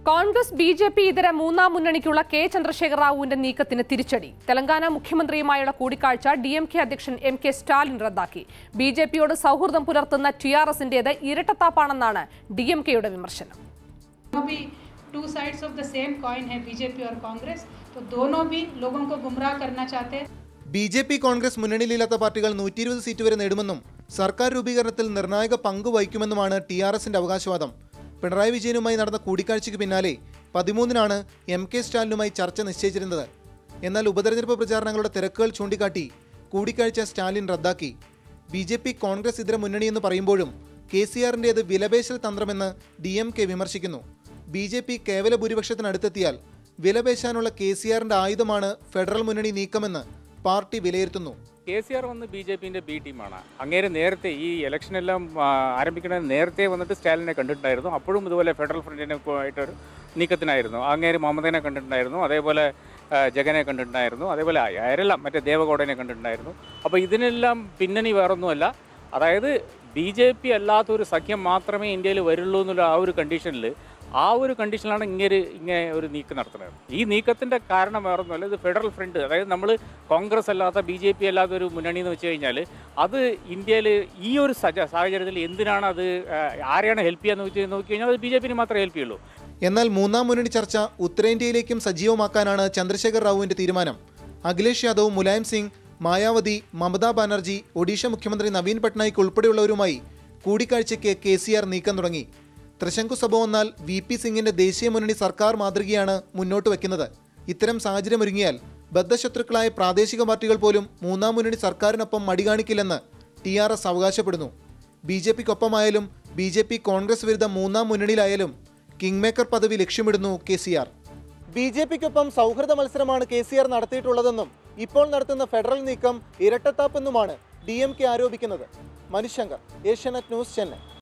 Congress B J P ഇതര മൂന്നാം മുന്നണിക്കുള്ള K Chandrasekhar റാവുവിന്റെ നീക്കത്തിന് തിരിച്ചടി തെലങ്കാന മുഖ്യമന്ത്രിയുമായുള്ള കൂടിക്കാഴ്ച ഡി എം കെ അധ്യക്ഷൻ എം കെ സ്റ്റാലിൻ റദ്ദാക്കി ബി ജെ പിയോട് സൗഹൃദം പുലർത്തുന്ന ടി ആർ എസിന്റേത് ഇരട്ടത്താപ്പാണെന്നാണ് ഡി എം കെയുടെ വിമർശനം दोनों भी two sides of the same coin है बीजेपी और कांग्रेस तो दोनों भी लोगों को गुमराह करना चाहते हैं ബി ജെ പി കോൺഗ്രസ് മുന്നണിയിലില്ലാത്ത പാർട്ടികൾ നൂറ്റി ഇരുപത് സീറ്റ് വരെ നേടുമെന്നും സർക്കാർ രൂപീകരണത്തിൽ നിർണായക പങ്ക് വഹിക്കുമെന്നുമാണ് ടി ആർ എസിന്റെ അവകാശവാദം പിണറായി വിജയനുമായി നടന്ന കൂടിക്കാഴ്ചയ്ക്ക് പിന്നാലെ പതിമൂന്നിനാണ് എം കെ സ്റ്റാലിനുമായി ചർച്ച നിശ്ചയിച്ചിരുന്നത് എന്നാൽ ഉപതെരഞ്ഞെടുപ്പ് പ്രചാരണങ്ങളുടെ തിരക്കുകൾ ചൂണ്ടിക്കാട്ടി കൂടിക്കാഴ്ച സ്റ്റാലിൻ റദ്ദാക്കി ബി ജെ പി കോൺഗ്രസ് ഇതര മുന്നണിയെന്ന് പറയുമ്പോഴും കെ സി ആറിൻ്റേത് വിലപേശൽ തന്ത്രമെന്ന് ഡി എം കെ വിമർശിക്കുന്നു ബി ജെ പി കേവല ഭൂരിപക്ഷത്തിനടുത്തെത്തിയാൽ വിലപേശാനുള്ള കെ സി ആറിന്റെ ആയുധമാണ് ഫെഡറൽ മുന്നണി നീക്കമെന്ന് പാർട്ടി വിലയിരുത്തുന്നു കെ സി ആർ വന്ന് ബി ജെ പിൻ്റെ ബി ടീമാണ് അങ്ങേര് നേരത്തെ ഈ ഇലക്ഷനെല്ലാം ആ, ആരംഭിക്കുന്നതിന് നേരത്തെ വന്നിട്ട് സ്റ്റാലിനെ കണ്ടിട്ടുണ്ടായിരുന്നു അപ്പോഴും ഇതുപോലെ ഫെഡറൽ ഫ്രണ്ടിനെ ആയിട്ടൊരു നീക്കത്തിനായിരുന്നു അങ്ങേര് മമതനെ കണ്ടിട്ടുണ്ടായിരുന്നു അതേപോലെ ആ, ജഗനെ കണ്ടിട്ടുണ്ടായിരുന്നു അതേപോലെ ആരെല്ലാം മറ്റേ ദേവഗൗഡനെ കണ്ടിട്ടുണ്ടായിരുന്നു അപ്പോൾ ഇതിനെല്ലാം പിന്നണി വേറൊന്നുമല്ല അതായത് ബി ജെ പി അല്ലാത്തൊരു സഖ്യം മാത്രമേ ഇന്ത്യയിൽ വരുള്ളൂ എന്നുള്ള ആ ഒരു കണ്ടീഷനിൽ ആ ഒരു കണ്ടീഷനിലാണ് ഇങ്ങനെ ഇങ്ങനെ ഒരു നീക്കം നടത്തുന്നത് ഈ നീക്കത്തിൻ്റെ കാരണം വേറൊന്നുമല്ല ഇത് ഫെഡറൽ ഫ്രണ്ട് അതായത് നമ്മൾ കോൺഗ്രസ് അല്ലാത്ത ബി ജെ പി അല്ലാത്ത ഒരു മുന്നണി എന്ന് വെച്ച് കഴിഞ്ഞാൽ അത് ഇന്ത്യയിൽ ഈ ഒരു സജ സാഹചര്യത്തിൽ എന്തിനാണ് അത് ആ, ആരെയാണ് ഹെൽപ്പ് ചെയ്യാന്ന് വെച്ച് നോക്കി കഴിഞ്ഞാൽ അത് ബി ജെ പിന് മാത്രമേ ഹെൽപ്പ് ചെയ്യുള്ളൂ എന്നാൽ മൂന്നാം മുന്നണി ചർച്ച ഉത്തരേന്ത്യയിലേക്കും സജീവമാക്കാനാണ് ചന്ദ്രശേഖർ റാവുവിന്റെ തീരുമാനം അഖിലേഷ് യാദവ് മുലായം സിംഗ് മായാവതി മമതാ ബാനർജി ഒഡീഷ മുഖ്യമന്ത്രി നവീൻ പട്നായിക് ഉൾപ്പെടെയുള്ളവരുമായി കൂടിക്കാഴ്ചയ്ക്ക് കെ സി ആർ നീക്കം തുടങ്ങി ത്രിശങ്കു സഭ വന്നാൽ വി പി സിംഗിന്റെ ദേശീയ മുന്നണി സർക്കാർ മാതൃകയാണ് മുന്നോട്ട് വയ്ക്കുന്നത് ഇത്തരം സാഹചര്യമൊരുങ്ങിയാൽ ബദ്ധശത്രുക്കളായ പ്രാദേശിക പാർട്ടികൾ പോലും മൂന്നാം മുന്നണി സർക്കാരിനൊപ്പം മടികാണിക്കില്ലെന്ന് ടി ആർ എസ് അവകാശപ്പെടുന്നു ബി ജെ പിക്കൊപ്പമായാലും ബി ജെ പി കോൺഗ്രസ് വിരുദ്ധ മൂന്നാം മുന്നണിയിലായാലും കിങ് മേക്കർ പദവി ലക്ഷ്യമിടുന്നു K C R B J പിക്കൊപ്പം സൗഹൃദ മത്സരമാണ് കെ സി ആർ നടത്തിയിട്ടുള്ളതെന്നും ഇപ്പോൾ നടത്തുന്ന ഫെഡറൽ നീക്കം ഇരട്ടത്താപ്പെന്നുമാണ് ഡി എം കെ ആരോപിക്കുന്നത് മനുശങ്കർ ഏഷ്യാനെറ്റ് ന്യൂസ് ചെന്നൈ